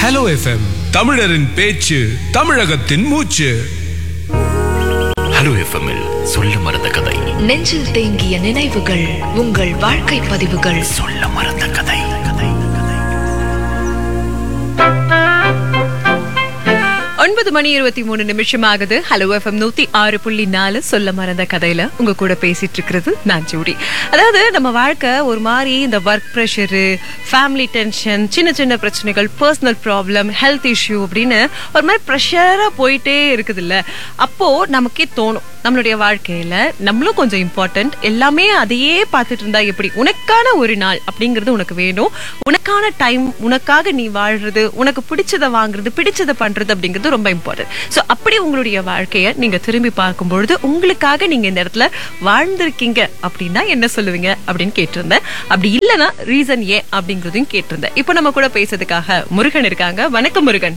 Hello FM தமிழரின் பேச்சு தமிழகத்தின் மூச்சு ஹலோ எஃப்எம்மில் சொல்ல மறந்த கதை நெஞ்சில் தேங்கிய நினைவுகள் உங்கள் வாழ்க்கை பதிவுகள் சொல்ல மறந்த கதை கதை கதை ஒன்பது மணி இருபத்தி மூணு நிமிஷம் ஆகுது ஹலோ எஃப்எம் நூத்தி ஆறு புள்ளி நாலு சொல்ல மறந்த கதையில உங்க கூட பேசிட்டு இருக்கிறது நான் ஜூடி அதாவது நம்ம வாழ்க்கை ஒரு மாதிரி இந்த ஒர்க் ப்ரெஷரு ஃபேமிலி டென்ஷன் சின்ன சின்ன பிரச்சனைகள் பர்சனல் ப்ராப்ளம் ஹெல்த் இஷ்யூ அப்படின்னு ஒரு மாதிரி ப்ரெஷரா போயிட்டே இருக்குது இல்ல அப்போ நமக்கே தோணும் நம்மளுடைய வாழ்க்கையில நம்மளும் கொஞ்சம் இம்பார்ட்டன்ட் எல்லாமே அதையே பார்த்துட்டு இருந்தா எப்படி உனக்கான ஒரு நாள் அப்படிங்கிறது உனக்கு வேணும் உனக்கான டைம் உனக்காக நீ வாழ்றது உனக்கு பிடிச்சதை வாங்குறது பிடிச்சதை பண்றது அப்படிங்கிறது ரொம்ப இம்பார்ட்டன்ட் ஸோ அப்படி உங்களுடைய வாழ்க்கையை நீங்க திரும்பி பார்க்கும்பொழுது உங்களுக்காக நீங்க இந்த இடத்துல வாழ்ந்திருக்கீங்க அப்படின்னா என்ன சொல்லுவீங்க அப்படின்னு கேட்டிருந்தேன் அப்படி இல்லைன்னா ரீசன் ஏன் அப்படிங்கிறதையும் கேட்டிருந்தேன் இப்போ நம்ம கூட பேசுறதுக்காக முருகன் இருக்காங்க வணக்கம் முருகன்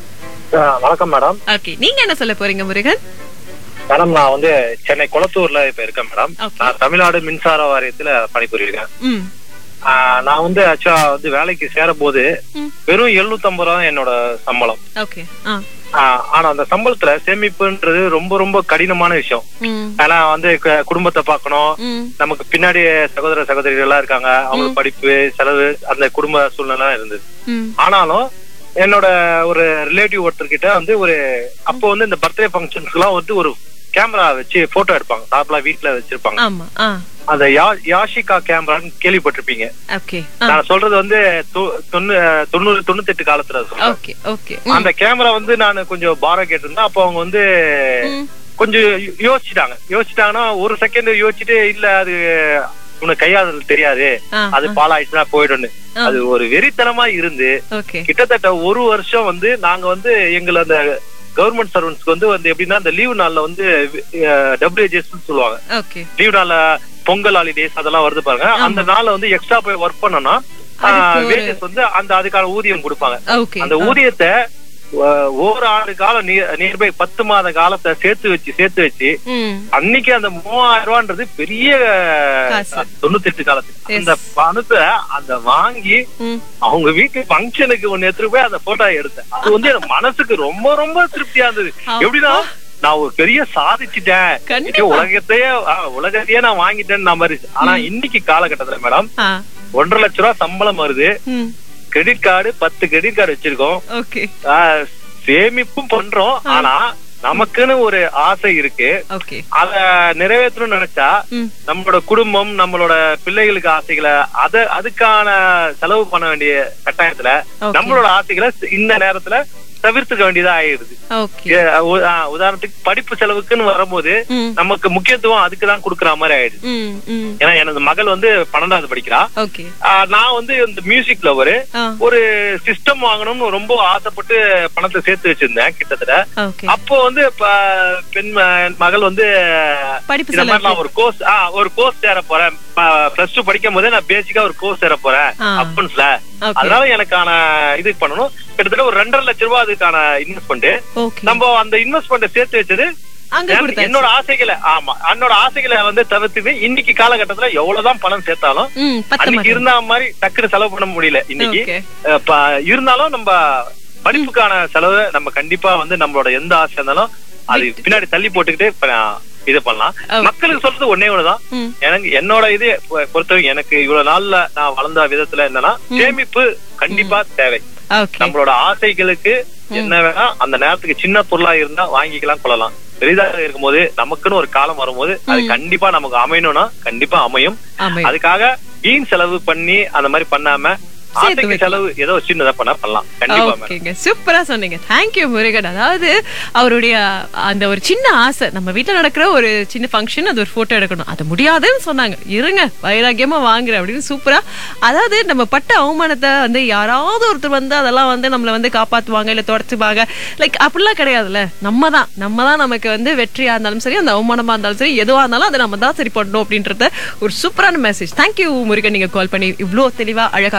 ஆ, வணக்கம் மேடம் ஓகே நீங்க என்ன சொல்ல போறீங்க முருகன் மேடம் நான் வந்து சென்னை குளத்தூர்ல இப்ப இருக்கேன் மேடம் Okay. நான் தமிழ்நாடு மின்சார வாரியத்துல பணிபுரியிருக்கேன் ம் ஆ, நான் வந்து ஆக்சுவலா வந்து வேலைக்கு சேரும் போது ம். வெறும் 750 ரூபா தான் என்னோட சம்பளம் ஓகே ஆ ஆ, ஆனா அந்த சம்பளத்துல சேமிப்புன்றது ரொம்ப ரொம்ப கடினமான விஷயம் ம் ஏன்னா வந்து க- குடும்பத்தை பார்க்கணும் ம் நமக்கு பின்னாடி சகோதர சகோதரிகள் எல்லாம் இருக்காங்க அவங்களுக்கு படிப்பு செலவு அந்த குடும்ப சூழ்நிலை இருந்தது ம் ஆனாலும் என்னோட ஒரு ரிலேட்டிவ் ஒருத்தர்கிட்ட வந்து ஒரு அப்போ வந்து இந்த பர்த்டே ஃபங்க்ஷன்ஸ்க்கு எல்லாம் வந்து ஒரு கேமரா வச்சு போட்டோ எடுப்பாங்க நார்மலா வீட்ல வச்சிருப்பாங்க ஆமா ஆ அந்த யா- யாஷிகா கேமரான்னு கேள்விப்பட்டிருப்பீங்க ஓகே நான் சொல்றது வந்து தொ- தொண்ணூ- தொண்ணூறு தொண்ணூத்தெட்டு காலத்துல சொல்றேன். ஓகே ஓகே அந்த கேமரா வந்து நான் கொஞ்சம் பாரம் கேட்டிருந்தேன் அப்போ அவங்க வந்து கொஞ்சம் யோ- யோசிச்சிட்டாங்க யோசிச்சிட்டாங்கன்னா ஒரு செகண்ட் யோசிச்சுட்டு இல்ல அது உனக்கு கையாளுதல் தெரியாது அது பாலாயிடுச்சுன்னா போயிடும்னு ஆ. அது ஒரு வெறித்தனமா இருந்து ஓகே கிட்டத்தட்ட ஒரு வருஷம் வந்து நாங்க வந்து எங்களை அந்த கவர்மெண்ட் சர்வன்ஸ்க்கு வந்து வந்து எப்படின்னா அந்த லீவு நாள்ல வந்து டபிள்யூஜிஎஸ் சொல்லுவாங்க ஓகே லீவு நாள்ல பொங்கல் ஹாலிடேஸ் அதெல்லாம் வருது பாருங்க அந்த நாள்ல வந்து எக்ஸ்ட்ரா போய் ஒர்க் பண்ணோம்னா அதுக்கு ஒரு- வேஜஸ் வந்து அந்த அதுக்கான ஊதியம் கொடுப்பாங்க ஓகே அந்த ஊதியத்தை அஹ், ஓராண்டு காலம் நியர்பை பத்து மாத காலத்தை சேர்த்து வச்சு சேர்த்து வச்சு ம் அன்னைக்கு அந்த மூவாயிரம் ரூபான்றது பெரிய காசு. தொண்ணூத்தெட்டு காலத்துக்கு Yes. அந்த பணத்தை அந்த வாங்கி ம் அவங்க வீட்டு ஃபங்க்ஷனுக்கு ஒண்ணு எடுத்துட்டு போய் அந்த போட்டோ எடுத்தேன் அது வந்து எனக்கு மனசுக்கு ரொம்ப ரொம்ப திருப்தியா இருந்தது அப்பா. எப்படின்னா நான் ஒரு பெரிய சாதிச்சுட்டேன் கண்டிப்பா. ஐயோ, உலகத்தையே ஆ, உலகத்தையே நான் வாங்கிட்டேன்னு நான் மாதிரி ஆனா இன்னைக்கு காலகட்டத்துல மேடம் ஆ ஒன்றரை லட்ச ரூபா சம்பளம் வருது ம் கிரெடிட் கார்டு பத்து கிரெடிட் கார்டு வச்சிருக்கோம் ஓகே ஆ, சேமிப்பும் பண்றோம் ஆனா நமக்குன்னு ஒரு ஆசை இருக்கு ஓகே அத நிறைவேற்றணும்னு நினைச்சா ம் நம்மளோட குடும்பம் நம்மளோட பிள்ளைகளுக்கு ஆசைகளை அத அதுக்கான செலவு பண்ண வேண்டிய கட்டாயத்துல Okay. நம்மளோட ஆசைகளை இந்த நேரத்துல தவிர்த்துக்க வேண்டியதா ஆயிடுது ஓகே ஏ, உ- ஆ, உதாரணத்துக்கு படிப்பு செலவுக்குன்னு வரும்போது ம் நமக்கு முக்கியத்துவம் அதுக்கு தான் கொடுக்குற மாதிரி ஆயிடுது ம் ம் ஏன்னா எனது மகள் வந்து பன்னெண்டாவது படிக்கிறா ஓகே ஆ, நான் வந்து இந்த மியூசிக் லவர் ஆ ஒரு சிஸ்டம் வாங்கணும்னு ரொம்ப ஆசைப்பட்டு பணத்தை சேர்த்து வச்சிருந்தேன் கிட்டத்தட்ட ஓகே அப்போ வந்து ப- பெண் ம- என் மகள் வந்து படிப்பு இந்த மாதிரி நான் செலவு ஒரு கோர்ஸ் ஆ ஒரு கோர்ஸ் சேர போறேன் பிளஸ் டூ படிக்கும் போதே நான் பேசிக்கா ஒரு கோர்ஸ் சேர போறேன் ஆ. அக்கௌண்ட்ஸ்ல ஓகே அதனால எனக்கான இது பண்ணணும் கிட்டத்தட்ட ஒரு ரெண்டரை லட்ச ரூபாய் அதுக்கான இன்வெஸ்ட்மெண்ட் ஓகே நம்ம அந்த இன்வெஸ்ட்மெண்ட் சேர்த்து வச்சது அங்க என்- கொடுத்தாச்சு என்னோட ஆசைகளை ஆமா என்னோட ஆசைகளை வந்து தவிர்த்து இன்னைக்கு காலகட்டத்துல எவ்வளவுதான் பணம் சேர்த்தாலும் ம் பத்து அன்னைக்கு மாதம் இருந்த மாதிரி டக்குனு செலவு பண்ண முடியல இன்னைக்கு ஓகே அஹ் ப- இருந்தாலும் நம்ம படிப்புக்கான செலவு நம்ம கண்டிப்பா வந்து நம்மளோட எந்த ஆசை இருந்தாலும் அது விட்டு. பின்னாடி தள்ளி போட்டுக்கிட்டு இப்ப நான் இது பண்ணலாம் Okay. மக்களுக்கு சொல்றது ஒன்னே ஒண்ணுதான் ம் எனக்கு என்னோட இது பொ- பொறுத்தவரைக்கும் எனக்கு இவ்வளவு நாள்ல நான் வளர்ந்த விதத்துல என்னன்னா சேமிப்பு கண்டிப்பா தேவை ஓகே நம்மளோட ஆசைகளுக்கு என்ன வேணா அந்த நேரத்துக்கு சின்ன பொருளா இருந்தா வாங்கிக்கலாம் கொள்ளலாம் பெரிதாக இருக்கும்போது நமக்குன்னு ஒரு காலம் வரும்போது அது கண்டிப்பா நமக்கு அமையணும்னா கண்டிப்பா அமையும் ஆமாம் அதுக்காக வீண் செலவு பண்ணி அந்த மாதிரி பண்ணாம சேர்த்து ஆசைக்கு வைக்கலாம். செலவு ஏதோ சின்னதா பண்ணா பண்ணலாம் கண்டிப்பா மேடம் ஓகேங்க சூப்பரா சொன்னீங்க தேங்க்யூ முருகன் அதாவது அவருடைய அந்த ஒரு சின்ன ஆசை நம்ம வீட்ல நடக்கிற ஒரு சின்ன ஃபங்க்ஷன் அது ஒரு போட்டோ எடுக்கணும் அது முடியாதுன்னு சொன்னாங்க இருங்க வைராக்கியமா வாங்குறேன் அப்படின்னு சூப்பரா அதாவது நம்ம பட்ட அவமானத்தை வந்து யாராவது ஒருத்தர் வந்து அதெல்லாம் வந்து நம்மள வந்து காப்பாத்துவாங்க இல்ல தொடச்சுவாங்க லைக் அப்படிலாம் கிடையாதுல்ல நம்ம தான் நம்ம தான் நமக்கு வந்து வெற்றியா இருந்தாலும் சரி அந்த அவமானமா இருந்தாலும் சரி எதுவா இருந்தாலும் அதை நம்ம தான் சரி பண்ணணும் அப்படின்றத ஒரு சூப்பரான மெசேஜ் தேங்க்யூ முருகன் நீங்க கால் பண்ணி இவ்ளோ தெளிவா அழகா பேசினதுக்கு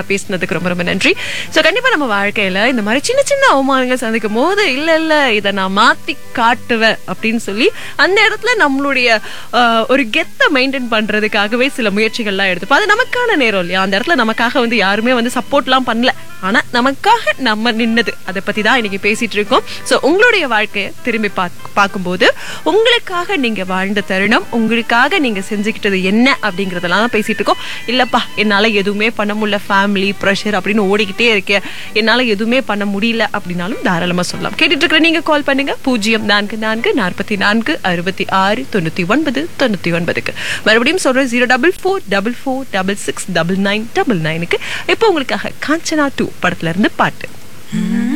சொன்னதுக்கு ரொம்ப ரொம்ப நன்றி சோ கண்டிப்பா நம்ம வாழ்க்கையில இந்த மாதிரி சின்ன சின்ன அவமானங்கள் சந்திக்கும் போது இல்ல இல்ல இதை நான் மாத்தி காட்டுவேன் அப்படின்னு சொல்லி அந்த இடத்துல நம்மளுடைய ஆஹ், ஒரு கெத்தை மெயின்டைன் பண்றதுக்காகவே சில முயற்சிகள்லாம் எடுத்துப்போம் அது நமக்கான நேரம் இல்லையா அந்த இடத்துல நமக்காக வந்து யாருமே வந்து சப்போர்ட்லாம் பண்ணல ஆனா நமக்காக நம்ம நின்னது அதை பத்தி தான் இன்னைக்கு பேசிட்டு இருக்கோம் சோ உங்களுடைய வாழ்க்கையை திரும்பி பாக்- பார்க்கும்போது உங்களுக்காக நீங்க வாழ்ந்த தருணம் உங்களுக்காக நீங்க செஞ்சுக்கிட்டது என்ன அப்படிங்கறதெல்லாம் தான் பேசிட்டு இருக்கோம் இல்லப்பா என்னால எதுவுமே பண்ண முடியல ஃபேமிலி ப்ரெஷர் அப்படின்னு ஓடிக்கிட்டே இருக்கேன் என்னால எதுவுமே பண்ண முடியல அப்படின்னாலும் தாராளமா சொல்லலாம் கேட்டுட்டு இருக்கிற நீங்க கால் பண்ணுங்க பூஜ்ஜியம் நான்கு நான்கு நாற்பத்தி நான்கு அறுபத்தி ஆறு தொண்ணூத்தி ஒன்பது தொண்ணூத்தி ஒன்பதுக்கு மறுபடியும் சொல்றேன் zero double four double four double six double nine double நைனுக்கு இப்போ உங்களுக்காக காஞ்சனா டூ படத்துல இருந்து பாட்டு